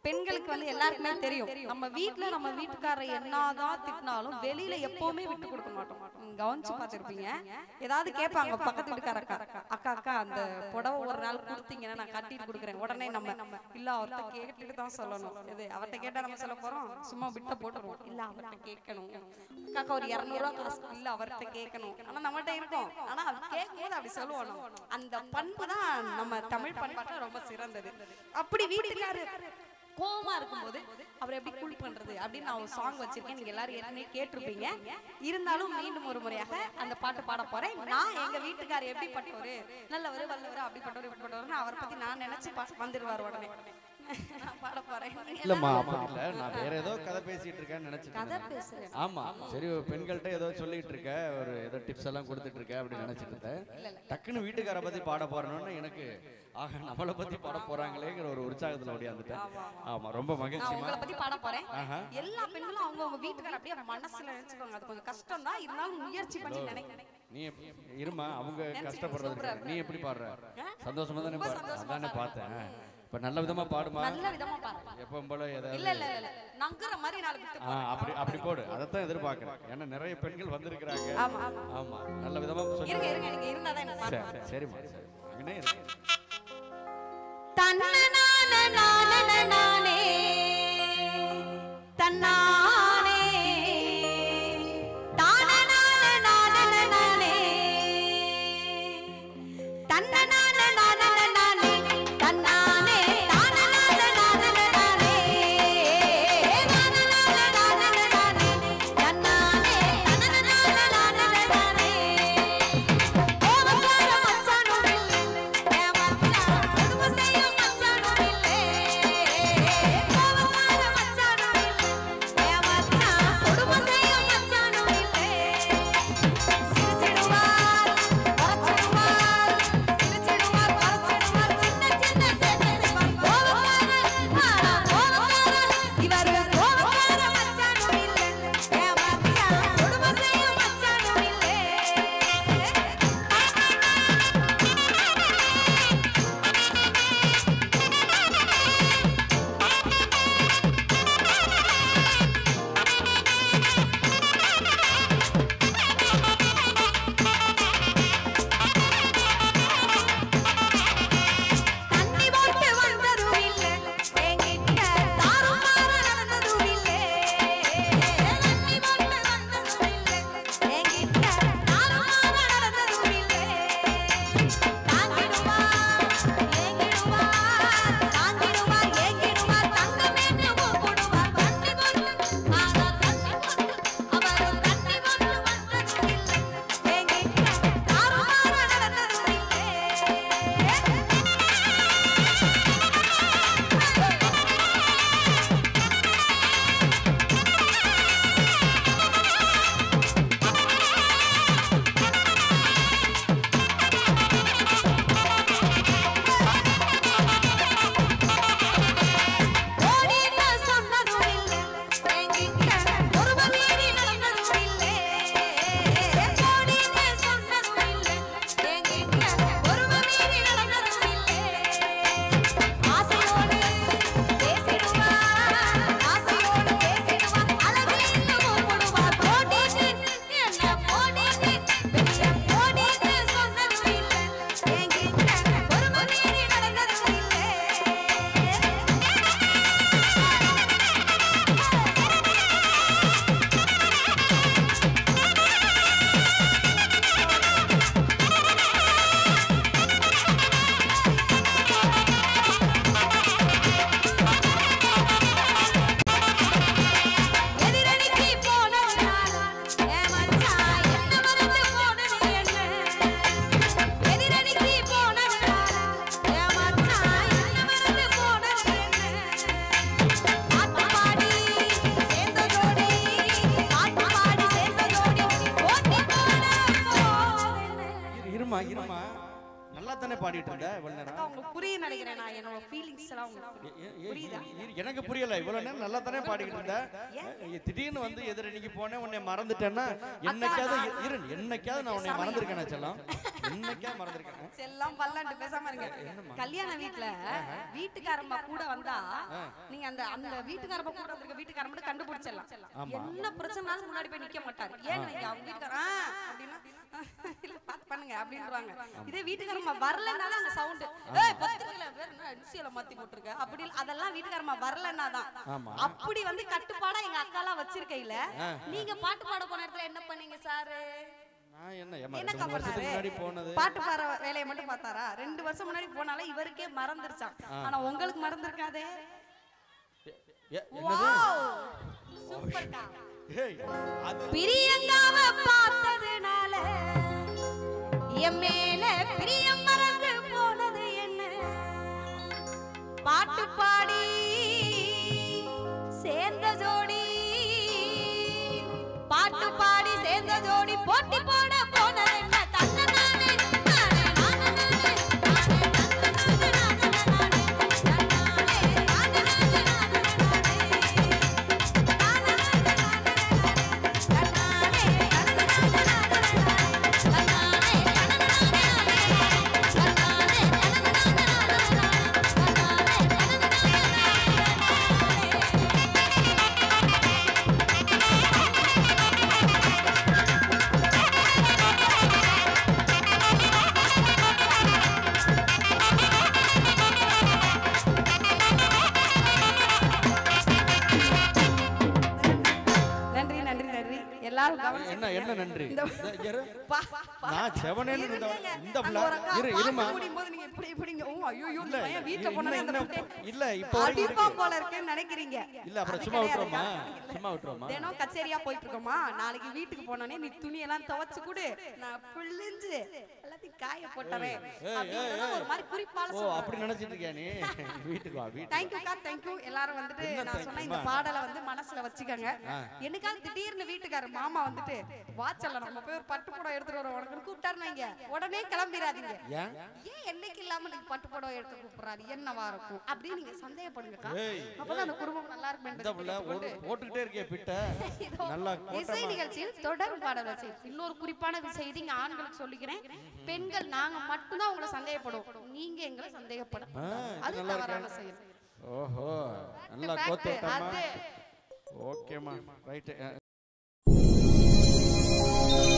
பெண்களுக்கு வந்து எல்லாருக்குமே தெரியும் நம்ம வீட்ல நம்ம வீட்டுக்காரரை என்னதான் திட்டினாலும் வெளியில எப்பவுமே விட்டு கொடுக்க மாட்டோம் நீங்க கவனிச்சு பார்த்திருப்பீங்க ஏதாவது கேட்பாங்க பக்கத்து வீட்டுக்கார அக்கா அக்கா அக்கா அந்த புடவை ஒரு நாள் கொடுத்தீங்கன்னா நான் கட்டிட்டு கொடுக்குறேன் உடனே நம்ம இல்ல அவர்கிட்ட கேட்டுட்டு தான் சொல்லணும் இது அவர்கிட்ட கேட்டா நம்ம சொல்ல போறோம் சும்மா விட்ட போட்டுருவோம் இல்ல அவர்கிட்ட கேட்கணும் அக்கா ஒரு இரநூறுவா காசு இல்ல அவர்கிட்ட கேட்கணும் ஆனா நம்மகிட்ட இருக்கும் ஆனா அது கேட்கும்போது அப்படி சொல்லுவோம் நம்ம. அந்த பண்பு தான் நம்ம தமிழ் பண்பாட்டுல ரொம்ப சிறந்தது அப்படி வீட்டுக்காரு கோவமா இருக்கும்போது அவர் எப்படி கூல் பண்றது அப்படின்னு நான் ஒரு சாங் வச்சிருக்கேன் நீங்க எல்லாரும் ஏற்கனவே கேட்டிருப்பீங்க இருந்தாலும் மீண்டும் ஒரு முறையாக அந்த பாட்டு பாட போறேன் நான் எங்க வீட்டுக்காரர் எப்படிப்பட்டவரு நல்லவரு வல்லவரு அப்படிப்பட்டவரு இப்படிப்பட்டவருன்னு அவரை பத்தி நான் நினைச்சு பா- வந்துருவாரு உடனே நான் பாட போறேன் நீங்க இல்லம்மா அப்படி இல்ல நான் வேற ஏதோ கதை பேசிட்டு இருக்கேன்னு நினைச்சிட்டு கதை இருந்தேன். பேசுறேன் ஆமா சரி ஒரு பெண்கள்ட்ட ஏதோ சொல்லிட்டு இருக்க ஒரு ஏதோ டிப்ஸ் எல்லாம் கொடுத்துட்டு இருக்க அப்படின்னு நினைச்சிட்டு இருந்தேன் டக்குன்னு வீட்டுக்கார பத்தி பாட போறேன்னு எனக்கு ஆக நம்மளை பத்தி பாட போறாங்களேங்கிற ஒரு உற்சாகத்துல ஓடியாந்துட்டேன் ஆமா ரொம்ப நான் மகிழ்ச்சிமா உங்களை பத்தி பாட போறேன் ஆஹா. எல்லா பெண்களும் அவங்க அவங்க வீட்டுக்கார அப்படியே மனசுல நினைச்சுக்கோங்க அது கொஞ்சம் கஷ்டம் தான் இருந்தாலும் முயற்சி பண்ணி நினைக்கிறேன் நீ எப்படி- இருமா அவங்க நினைச்சுக்க கஷ்டப்படுறது சூப்பரா இருக்கு. நீ எப்படி பாடுற ஆ? சந்தோஷமா தானே ரொம்ப பாடுற சந்தோஷமா அதானே பார்த்தேன் இப்ப நல்ல விதமா பாடுமா நல்ல விதமா பாருங்க எப்பவும் போல இல்ல ஏதாவது இல்ல இல்ல இல்ல நங்குற மாதிரி நாலு விட்டு ஆ அப்படி அப்படி போடு அதைத்தான் எதிர்பார்க்கிறேன் ஏன்னா நிறைய பெண்கள் வந்திருக்கிறாங்க ஆமா ஆமா ஆமா நல்ல விதமா சொல்லி இருங்க இருங்க நீங்க இருந்தாதான் எனக்கு பாட்டு சரி சரிம்மா சரி அங்கனே இரு. தன்னனான நானன நானே தன்னானே தானனான நானன நானே தன்னனான நானன நானே தன்னானே தானனான நானன நானே நானனான நானன நானே தன்னானே தனனனான நானன நானே கோவக்கார மச்சானும் இல்லை என் மச்சான் கொடுமை செய்யும் மச்சானும் இல்லை கோவக்கார மச்சானும் இல்லை என் மச்சான் கொடுமை செய்யும் மச்சானும் இல்லை சிரிச்சிடுவார் மறைச்சிடுவார் சிரிச்சிடுவார் மறைச்சிடுவார் சின்ன சின்ன சேட்டை செய்வார் கோவக்கார ஆனா கோவக்கார இவர் கோவக்கார மச்சானும் இல்லை என் மச்சான் கொடுமை செய்யும் மச்சானும் இல்லை தண்ணி போட்டு வந்ததும் இல்லை என்கிட்ட தாறுமாற நடந்ததும் இல்லை தண்ணி போட்டு வந்ததும் இல்லை என்கிட்ட தாறுமாற நடந்ததும் இல்லை தாங்கிடுவார் ஏங்கிடுவார் தாங்கிடுவார் ஏங்கிடுவார் தங்கமேன்னு கூப்பிடுவார் தண்ணி போட்டு ஆனா தண்ணி போட்டு அவர் தண்ணி போட்டு வந்ததும் இல்லை என்கிட்ட தாறுமாற நடந்ததும் இல்லை ஓடிட்டு சொன்னதும் இல்லை என்கிட்ட ஒருவ மீறி நடந்ததும் இல்லை ஓடிட்டு சொன்னதும் இல்லை என்கிட்ட ஒருவ மீறி நடந்ததும் இல்லை ஆசையோடு பேசிடுவார் ஆசையோடு பேசிடுவார் அழகின்னு கூப்பிடுவார் ஓடிட்டு என்ன ஓடிட்டு வெளிய ஓடிட்டு சொன்னதும் இல்லை என்கிட்ட ஒருவ மீறி நடந்ததும் இல்லை எதிரணிக்கு போனதுனால என் மச்சான் என்ன மறந்து போனது என்ன எதிரணிக்கு போனதுனால என் மச்சான் என்ன மறந்து போனது என்ன பாட்டு பாடி சேர்ந்த ஜோடி பாட்டு பாடி சேர்ந்த ஜோடி ஓட்டி போன போதென்ன இரு- இருமா இருமா நல்லா தானே பாடிட்டு இருந்த இவ்வளவு நேரம் உங்களுக்கு புரிய நினைக்கிறேன் நான் என்னோட ஃபீலிங்ஸ் எல்லாம் உங்களுக்கு ஏ- ஏ- ஏ- இரு- எனக்கு புரியல இவ்வளவு நேரம் நல்லா தானே பாடிக்கிட்டு இருந்த ஏ, திடீர்னு வந்து எதிரணிக்கு போனேன் உன்னை மறந்துட்டேன்னா என்னைக்காவது இ- இரு என்னைக்காவது நான் உன்னை மறந்துருக்கேன் செல்லம் என்னைக்கா மறந்துருக்கேன் செல்லம் பல்லாண்டு பேசாம இருங்க கல்யாண வீட்ல வீட்டுக்காரம்மா கூட வந்தா நீங்க அந்த அந்த வீட்டுக்காரம்மா கூட வந்திருக்க வீட்டுக்காரர் மட்டும் கண்டுபிடிச்சிடலாம் என்ன பிரச்சனைனாலும் முன்னாடி போய் நிக்க மாட்டாரு ஏன் நீங்க அவங்க வீட்டுக்கார அப்படின்னா இல்ல பாத்து பண்ணுங்க அப்படின்றாங்க இதே வீட்டுக்காரம்மா வரலன்னா அந்த சவுண்ட் ஏய் பத்திரிக்கையில வேற என்ன அரிசியில மாத்தி போட்டிருக்க அப்படி இல்ல, அதெல்லாம் வீட்டுக்காரம்மா வரலன்னா தான் ஆமா. அப்படி வந்து கட்டுப்பாடா எங்க அக்காலாம் வச்சிருக்கையில நீங்க பாட்டு பாட போன இடத்துல என்ன பண்ணீங்க சாரு நான் என்ன ஏம்மா, ரெண்டு என்னக்கா மூணு வருஷத்துக்கு முன்னாடி போனது பண்ணாரு பாட்டு பாடுற வேலையை மட்டும் பார்த்தாரா ரெண்டு வருஷம் முன்னாடி போனாலே இவருக்கே மறந்துருச்சான் ஆனா உங்களுக்கு மறந்துருக்காதே ஏ- வாவ் சூப்பர்க்கா ஏய், அது பிரியங்காவ பார்த்ததுனால என் மேல பிரியம் மறந்து போனது என்ன பாட்டு பாடி சேர்ந்த ஜோடி பாட்டு பாடி சேர்ந்த ஜோடி போட்டி போட போனது என்ன தன்ன நானே நானே நானே நானே நானே நன்றி நன்றி நன்றி எல்லாரும் கவனிச்சு என்ன என்ன நன்றி இந்த- இந்த இரு. பா, பா. நான் செவனேன்னு இருந்த இருங்கங்க. இந்த அங்க பிள்ளை ஒரு அக்கா இரு பாட்டு இருமா முடியும்போது நீங்க இப்படி இப்படிங்க. ஓ, ஐயையோ, இந்த இல்ல பையன் வீட்ல இன்னும் போனாலே அந்த இன்னும் புட்டை இல்ல இப்போ வரைக்கும் அடிப்பான் இருக்கு. போல இருக்குன்னு நினைக்கிறீங்க இல்ல அப்புறம் அது சும்மா கிடையாதுக்கா. விட்டுருமா சும்மா விட்டுருமா தினம் கச்சேரியா போயிட்டு இருக்கோமா நாளைக்கு வீட்டுக்கு போனோனே நீ துணியெல்லாம் துவைச்சு கொடு நான் புழிஞ்சு எல்லாத்தையும் காய போட்டுறேன் அப்படின்றத ஒரு மாதிரி குறிப்பால ஓ சொல்றாங்க. அப்படி நினைச்சிட்டு இருக்கியா நீ வீட்டுக்கு வா வீட்டுக்கு தேங்க்யூக்கா தேங்க்யூ எல்லாரும் வந்துட்டு என்ன நான் thank சொன்ன you இந்த மா? பாடலை வந்து மனசுல வச்சுக்கோங்க என்னைக்காவது திடீர்னு வீட்டுக்காரர் மாமா வந்துட்டு வாச்சல்ல நம்ம போய் ஒரு பட்டு புடவை எடுத்துட்டு வரோம் உனக்கு கூப்பிட்டாருன்னு வைங்க உடனே கிளம்பிடாதீங்க ஏன் ஏன் என்னைக்கு இல்லாம நீங்க பட்டு புடவை எடுத்து கூப்பிடுறாரு என்னவா இருக்கும் அப்படின்னு நீங்க சந்தேகப்படுங்கக்கா ஏய். அப்பதான் அந்த குடும்பம் நல்லா இருக்கும் இந்த என்பதை பிள்ளை ஒரு போட்டுக்கிட்டே இருக்கே பிட்ட இதோ நல்லா இசை நிகழ்ச்சியில் தொடர் பாடல் வச்சு இன்னொரு குறிப்பான செய்தி இங்க ஆண்களுக்கு சொல்லிக்கிறேன் பெண்கள் நாங்க மட்டும்தான் உங்களை சந்தேகப்படுவோம் நீங்க எங்களை சந்தேகப்பட ஆ, இது அது நல்லா தவறான இருக்கே. செயல் ஓஹோ நல்லா Fact, கோத்து விட்டம்மா அது ஓகேம்மா ரைட்டு